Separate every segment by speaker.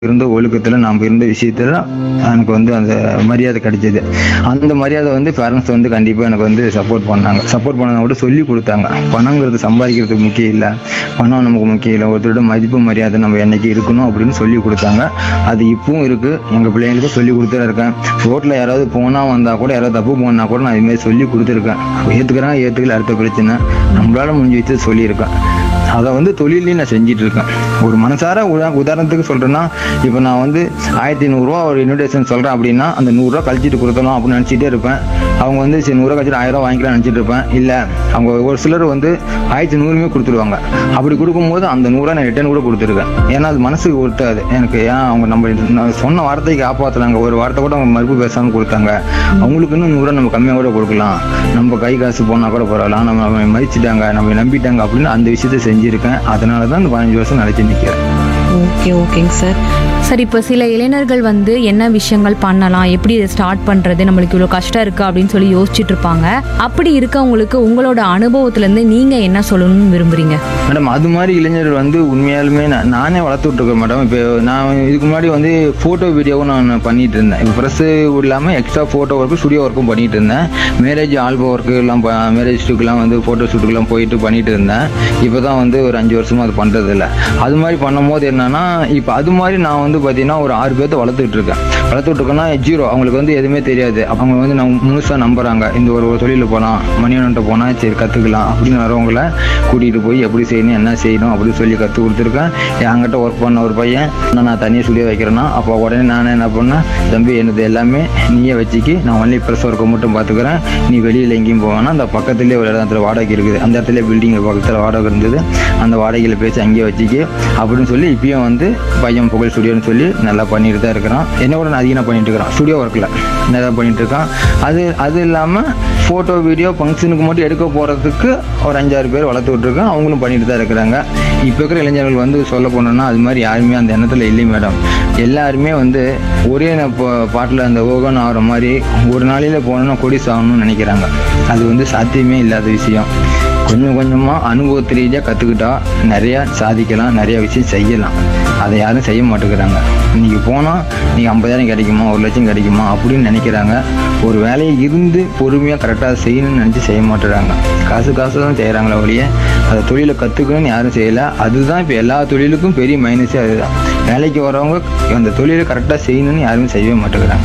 Speaker 1: இருந்த ஒழுக்கத்துல நாம் இருந்த விஷயத்துல எனக்கு வந்து அந்த மரியாதை கிடைச்சது அந்த மரியாதை வந்து பேரண்ட்ஸ் வந்து கண்டிப்பா எனக்கு வந்து சப்போர்ட் பண்ணாங்க சப்போர்ட் பண்ணதை விட சொல்லி கொடுத்தாங்க பணங்கிறது சம்பாதிக்கிறதுக்கு முக்கியம் இல்லை பணம் நமக்கு முக்கியம் இல்லை ஒருத்தரோட மதிப்பு மரியாதை நம்ம என்னைக்கு இருக்கணும் அப்படின்னு சொல்லி கொடுத்தாங்க அது இப்பவும் இருக்கு எங்க பிள்ளைங்களுக்கும் சொல்லி கொடுத்துட்டு இருக்கேன் ரோட்ல யாராவது போனா வந்தா கூட யாராவது தப்பு போனா கூட நான் இது மாதிரி சொல்லி கொடுத்துருக்கேன் ஏத்துக்கிறேன் ஏத்துக்கல அடுத்த பிரச்சனை நம்மளால முடிஞ்ச வச்சு சொல்லியிருக்கேன் அதை வந்து தொழிலையும் நான் செஞ்சுட்டு இருக்கேன் ஒரு மனசார உதா- உதாரணத்துக்கு சொல்றேன்னா இப்போ நான் வந்து ஆயிரத்தி நூறுரூவா ஒரு இன்விடேஷன் சொல்றேன் அப்படின்னா அந்த நூறுரூவா கழிச்சிட்டு கொடுத்தலாம் அப்படின்னு நினச்சிட்டே இருப்பேன் அவங்க வந்து சரி நூறுரூவா கழிச்சிட்டு ஆயிரம் ரூபா வாங்கிக்கலாம் நினச்சிட்டு இருப்பேன் இல்லை அவங்க ஒரு சிலர் வந்து ஆயிரத்தி நூறுமே கொடுத்துருவாங்க அப்படி கொடுக்கும்போது அந்த நூறுரூவா நான் ரிட்டர்ன் கூட கொடுத்துருக்கேன் ஏன்னா அது மனசுக்கு ஒருத்தாது எனக்கு ஏன் அவங்க நம்ம நான் சொன்ன வார்த்தைக்கு காப்பாற்றுறாங்க ஒரு வார்த்தை கூட அவங்க மறுப்பு பேசாமல் கொடுத்தாங்க அவங்களுக்கு இன்னும் நூறுரூவா நம்ம கம்மியாக கூட கொடுக்கலாம் நம்ம கை காசு போனால் கூட பரவாயில்ல நம்ம நம்ம மதிச்சிட்டாங்க நம்ம நம்பிட்டாங்க அப்படின்னு அந்த விஷயத்த செஞ்சுருக்கேன் அதனால தான் இந்த பதினஞ்சு வருஷம் நிலைச்சு நிற்கிறேன்
Speaker 2: ஓகே ஓகேங்க சார்
Speaker 3: சார் இப்போ சில இளைஞர்கள் வந்து என்ன விஷயங்கள் பண்ணலாம் எப்படி இதை ஸ்டார்ட் பண்ணுறது நம்மளுக்கு இவ்வளோ கஷ்டம் இருக்குது அப்படின்னு சொல்லி யோசிச்சுட்டு இருப்பாங்க அப்படி இருக்கவங்களுக்கு உங்களோட அனுபவத்துலேருந்து நீங்கள் என்ன சொல்லணும்னு விரும்புறீங்க
Speaker 1: மேடம் அது மாதிரி இளைஞர்கள் வந்து உண்மையாலுமே நான் நானே வளர்த்து விட்டுருக்கேன் மேடம் இப்போ நான் இதுக்கு முன்னாடி வந்து ஃபோட்டோ வீடியோவும் நான் பண்ணிட்டு இருந்தேன் இப்போ ப்ரெஸ்ஸு இல்லாமல் எக்ஸ்ட்ரா ஃபோட்டோ ஒர்க்கு ஸ்டுடியோ ஒர்க்கும் பண்ணிட்டு இருந்தேன் மேரேஜ் ஆல்பம் ஒர்க்கு எல்லாம் மேரேஜ் ஷூட்டுக்கெல்லாம் வந்து ஃபோட்டோ ஷூட்டுக்கெல்லாம் போயிட்டு பண்ணிட்டு இருந்தேன் இப்போ தான் வந்து ஒரு அஞ்சு வருஷமா அது பண்ணுறது இல்லை அது மாதிரி பண்ணும்போது என்னன்னா இப்போ அது மாதிரி நான் வந்து பார்த்தீங்கன்னா ஒரு ஆறு பேர்த்த வளர்த்துட்டு இருக்கேன் வளர்த்துட்டு இருக்கேன்னா ஜீரோ அவங்களுக்கு வந்து எதுவுமே தெரியாது அவங்க வந்து நம்ம முழுசாக நம்புறாங்க இந்த ஒரு ஒரு தொழிலில் போகலாம் மணிவன்ட்ட போனால் சரி கற்றுக்கலாம் அப்படின்னு வரவங்கள கூட்டிகிட்டு போய் எப்படி செய்யணும் என்ன செய்யணும் அப்படின்னு சொல்லி கற்றுக் கொடுத்துருக்கேன் என்கிட்ட ஒர்க் பண்ண ஒரு பையன் நான் நான் தனியாக ஸ்டுடியோ வைக்கிறேன்னா அப்போ உடனே நானே என்ன பண்ணேன் தம்பி என்னது எல்லாமே நீயே வச்சுக்கி நான் ஒன்லி ப்ரெஸ் ஒர்க்கை மட்டும் பார்த்துக்கிறேன் நீ வெளியில் எங்கேயும் போவேன்னா அந்த பக்கத்துலேயே ஒரு இடத்துல வாடகை இருக்குது அந்த இடத்துல பில்டிங் பக்கத்தில் வாடகை இருந்தது அந்த வாடகையில் பேசி அங்கேயே வச்சுக்கி அப்படின்னு சொல்லி இப்பயும் வந்து பையன் புகழ் ஸ்டுடியோன்னு சொல்லி நல்லா பண்ணிட்டு தான் இருக்கிறான் என்ன கூட நான் அதிகம் பண்ணிட்டு இருக்கிறான் ஸ்டுடியோ ஒர்க்கில் நல்லா பண்ணிட்டு இருக்கான் அது அது இல்லாமல் ஃபோட்டோ வீடியோ ஃபங்க்ஷனுக்கு மட்டும் எடுக்க போகிறதுக்கு ஒரு அஞ்சாறு பேர் வளர்த்து விட்ருக்கேன் அவங்களும் பண்ணிட்டு தான் இருக்கிறாங்க இப்போ இருக்கிற இளைஞர்கள் வந்து சொல்ல போனோம்னா அது மாதிரி யாருமே அந்த எண்ணத்தில் இல்லை மேடம் எல்லாருமே வந்து ஒரே பாட்டில் அந்த ஓகன் ஆகிற மாதிரி ஒரு நாளையில் போனோன்னா கொடி சாகணும்னு நினைக்கிறாங்க அது வந்து சாத்தியமே இல்லாத விஷயம் கொஞ்சம் கொஞ்சமாக அனுபவத்து ரீதியாக கற்றுக்கிட்டா நிறையா சாதிக்கலாம் நிறைய விஷயம் செய்யலாம் அதை யாரும் செய்ய மாட்டேங்கிறாங்க இன்னைக்கு போனால் நீ ஐம்பதாயிரம் கிடைக்குமா ஒரு லட்சம் கிடைக்குமா அப்படின்னு நினைக்கிறாங்க ஒரு வேலையை இருந்து பொறுமையாக கரெக்டாக செய்யணும்னு நினச்சி செய்ய மாட்டேறாங்க காசு காசு தான் செய்கிறாங்களே ஒழிய அதை தொழிலை கற்றுக்கணும்னு யாரும் செய்யலை அதுதான் இப்போ எல்லா தொழிலுக்கும் பெரிய மைனஸே அதுதான் வேலைக்கு வரவங்க அந்த தொழிலை கரெக்டாக செய்யணும்னு யாருமே செய்யவே மாட்டேங்கிறாங்க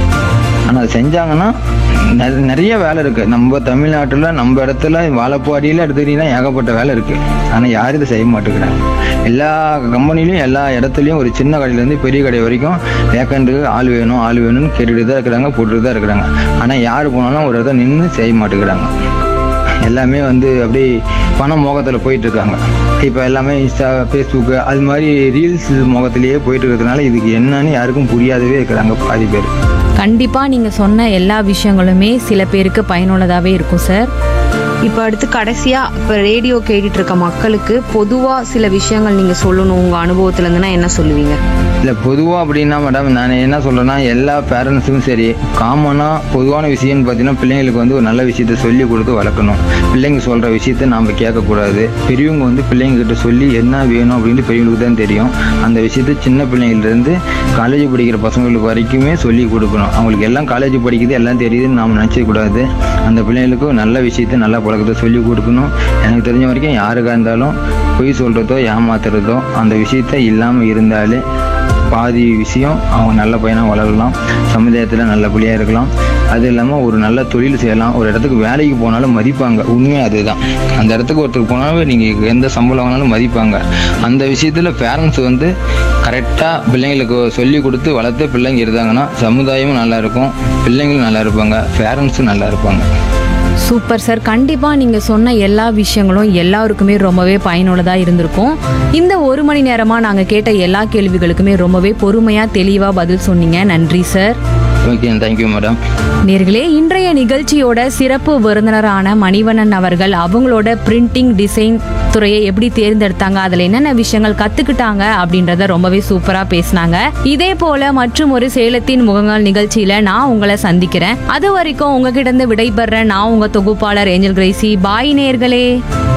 Speaker 1: ஆனால் அது செஞ்சாங்கன்னா நெ- நிறைய வேலை இருக்கு நம்ம தமிழ்நாட்டில் நம்ம இடத்துல வாழப்பாடியில் எடுத்துக்கிட்டீங்கன்னா ஏகப்பட்ட வேலை இருக்கு ஆனால் யாரும் இதை செய்ய மாட்டேங்கிறாங்க எல்லா கம்பெனிலையும் எல்லா இடத்துலையும் ஒரு சின்ன கடையிலேருந்து பெரிய கடை வரைக்கும் வேக்கண்ட்டுக்கு ஆள் வேணும் ஆள் வேணும்னு கேட்டுட்டு தான் இருக்கிறாங்க போட்டுட்டு தான் இருக்கிறாங்க ஆனால் யார் போனாலும் ஒரு இடத்துல நின்று செய்ய மாட்டேங்கிறாங்க எல்லாமே வந்து அப்படியே பண மோகத்தில் போயிட்டு இருக்காங்க இப்போ எல்லாமே இன்ஸ்டா ஃபேஸ்புக்கு அது மாதிரி ரீல்ஸ் மோகத்திலேயே போயிட்டு இருக்கிறதுனால இதுக்கு என்னன்னு யாருக்கும் புரியாதவே இருக்கிறாங்க பாதி பேர்
Speaker 3: கண்டிப்பாக நீங்கள் சொன்ன எல்லா விஷயங்களுமே சில பேருக்கு பயனுள்ளதாகவே இருக்கும் சார்
Speaker 2: இப்போ அடுத்து கடைசியா இப்போ ரேடியோ கேட்டுட்டு இருக்க மக்களுக்கு பொதுவா சில விஷயங்கள் நீங்க சொல்லணும் உங்க அனுபவத்துல இருந்துன்னா என்ன சொல்லுவீங்க
Speaker 1: இல்லை பொதுவாக அப்படின்னா மேடம் நான் என்ன சொல்கிறேன்னா எல்லா பேரண்ட்ஸுக்கும் சரி காமனாக பொதுவான விஷயம்னு பார்த்தீங்கன்னா பிள்ளைங்களுக்கு வந்து ஒரு நல்ல விஷயத்த சொல்லி கொடுத்து வளர்க்கணும் பிள்ளைங்க சொல்கிற விஷயத்த நாம் கேட்கக்கூடாது பெரியவங்க வந்து பிள்ளைங்க கிட்ட சொல்லி என்ன வேணும் அப்படின்னு பெரியவங்களுக்கு தான் தெரியும் அந்த விஷயத்த சின்ன பிள்ளைங்கள்லேருந்து காலேஜ் படிக்கிற பசங்களுக்கு வரைக்குமே சொல்லி கொடுக்கணும் அவங்களுக்கு எல்லாம் காலேஜ் படிக்குது எல்லாம் தெரியுதுன்னு நாம் நினச்சக்கூடாது அந்த பிள்ளைங்களுக்கு நல்ல விஷயத்த நல்ல பழக்கத்தை சொல்லி கொடுக்கணும் எனக்கு தெரிஞ்ச வரைக்கும் யாருக்காக இருந்தாலும் பொய் சொல்கிறதோ ஏமாத்துறதோ அந்த விஷயத்த இல்லாமல் இருந்தாலே பாதி விஷயம் அவங்க நல்ல பையனாக வளரலாம் சமுதாயத்தில் நல்ல பிள்ளையாக இருக்கலாம் அது இல்லாமல் ஒரு நல்ல தொழில் செய்யலாம் ஒரு இடத்துக்கு வேலைக்கு போனாலும் மதிப்பாங்க உண்மை அதுதான் அந்த இடத்துக்கு ஒருத்தருக்கு போனாலும் நீங்கள் எந்த சம்பளம் வாங்கினாலும் மதிப்பாங்க அந்த விஷயத்தில் பேரண்ட்ஸ் வந்து கரெக்டாக பிள்ளைங்களுக்கு சொல்லி கொடுத்து வளர்த்து பிள்ளைங்க இருந்தாங்கன்னா சமுதாயமும் நல்லா இருக்கும் பிள்ளைங்களும் நல்லா இருப்பாங்க பேரண்ட்ஸும் நல்லா இருப்பாங்க
Speaker 3: சூப்பர் சார் கண்டிப்பாக நீங்கள் சொன்ன எல்லா விஷயங்களும் எல்லாருக்குமே ரொம்பவே பயனுள்ளதாக இருந்திருக்கும் இந்த ஒரு மணி நேரமாக நாங்கள் கேட்ட எல்லா கேள்விகளுக்குமே ரொம்பவே பொறுமையாக தெளிவாக பதில் சொன்னீங்க நன்றி சார்
Speaker 1: ஓகே தேங்க்யூ மேடம்
Speaker 3: நேர்களே இன்றைய நிகழ்ச்சியோட சிறப்பு விருந்தினரான மணிவண்ணன் அவர்கள் அவங்களோட பிரிண்டிங் டிசைன் துறையை எப்படி தேர்ந்தெடுத்தாங்க அதுல என்னென்ன விஷயங்கள் கத்துக்கிட்டாங்க அப்படின்றத ரொம்பவே சூப்பரா பேசினாங்க இதே போல மற்றும் ஒரு சேலத்தின் முகங்கள் நிகழ்ச்சியில நான் உங்களை சந்திக்கிறேன் அது வரைக்கும் உங்ககிட்ட இருந்து விடைபெற நான் உங்க தொகுப்பாளர் ஏஞ்சல் கிரேசி பாய் நேர்களே